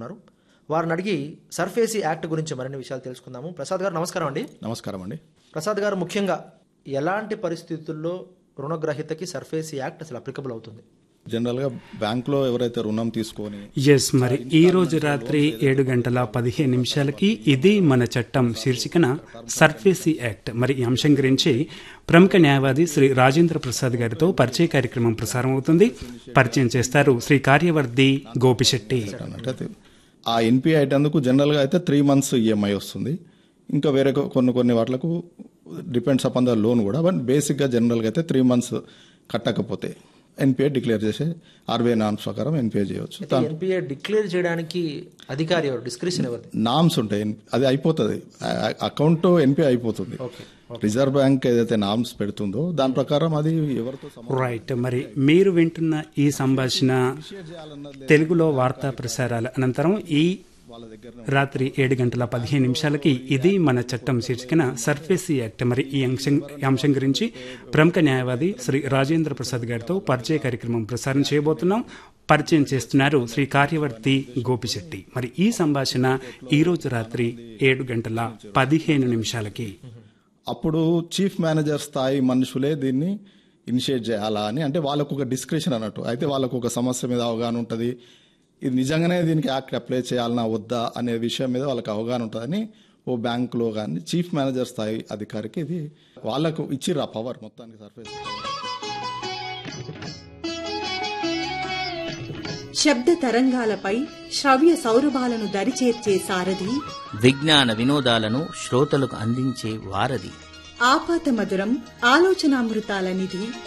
ఉన్నారు వారిని అడిగి సర్ఫేసీ యాక్ట్ గురించి మరిన్ని విషయాలు తెలుసుకుందాము ప్రసాద్ గారు నమస్కారం అండి నమస్కారం అండి ప్రసాద్ గారు ముఖ్యంగా ఎలాంటి పరిస్థితుల్లో రుణగ్రహీతకి సర్ఫేసీ యాక్ట్ అసలు అప్లికబుల్ అవుతుంది జనరల్గా బ్యాంకులో ఎవరైతే రుణం తీసుకొని ఎస్ మరి ఈ రోజు రాత్రి ఏడు గంటల పదిహేను నిమిషాలకి ఇది మన చట్టం శీర్షికన సర్ఫేసీ యాక్ట్ మరి ఈ అంశం గురించి ప్రముఖ న్యాయవాది శ్రీ రాజేంద్ర ప్రసాద్ గారితో పరిచయ కార్యక్రమం ప్రసారం అవుతుంది పరిచయం చేస్తారు శ్రీ కార్యవర్ధి గోపిశెట్టి అన్నట్టు అయితే ఆ ఎన్పిఐ అయినందుకు జనరల్గా అయితే త్రీ మంత్స్ ఈఎంఐ వస్తుంది ఇంకా వేరే కొ- కొన్ని కొన్ని వాటిలకు డిపెండ్స్ అపాన్ ద లోన్ కూడా బట్ బేసిక్గా జనరల్గా అయితే త్రీ మంత్స్ కట్టకపోతే ఎన్పిఐ డిక్లేర్ చేసే ఆర్బీఐ నామ్స్ ప్రకారం ఎన్పిఐ చేయవచ్చు ఎన్పిఏ డిక్లేర్ చేయడానికి అధికారి ఎవరు డిస్క్రిప్షన్ ఎవరిది నామ్స్ ఉంటాయి అది అయిపోతుంది అకౌంట్ ఎన్పిఐ అయిపోతుంది రిజర్వ్ బ్యాంక్ ఏదైతే నామ్స్ పెడుతుందో దాని ప్రకారం అది ఎవరితో సంబంధం రైట్ మరి మీరు వింటున్న ఈ సంభాషణ తెలుగులో వార్తా ప్రసారాల అనంతరం ఈ రాత్రి ఏడు గంటల పదిహేను నిమిషాలకి ఇది మన చట్టం శీర్షికన సర్ఫేసీ యాక్ట్ మరి ఈ అంశం ఈ అంశం గురించి ప్రముఖ న్యాయవాది శ్రీ రాజేంద్ర ప్రసాద్ గారితో పరిచయ కార్యక్రమం ప్రసారం చేయబోతున్నాం పరిచయం చేస్తున్నారు శ్రీ కార్యవర్తి గోపిశెట్టి మరి ఈ సంభాషణ ఈ రోజు రాత్రి ఏడు గంటల పదిహేను నిమిషాలకి అప్పుడు చీఫ్ మేనేజర్ స్థాయి మనుషులే దీన్ని ఇనిషియేట్ చేయాలా అని అంటే వాళ్ళకు ఒక డిస్క్రిప్షన్ అన్నట్టు అయితే వాళ్ళకు ఒక సమస్య మీద అవగాహన ఉంటుంది ఇది నిజంగానే దీనికి యాక్ట్ అప్లై చేయాలన్నా వద్దా అనే విషయం మీద వాళ్ళకి అవగాహన ఉంటుందని ఓ బ్యాంకులో కానీ చీఫ్ మేనేజర్ స్థాయి అధికారికి ఇది వాళ్ళకు ఇచ్చిర్రు ఆ పవర్ మొత్తానికి సర్ఫేస్ శబ్ద తరంగాలపై శ్రవ్య సౌరభాలను దరిచేర్చే సారథి విజ్ఞాన వినోదాలను శ్రోతలకు అందించే వారధి ఆపాత మధురం ఆలోచనామృతాల నిధి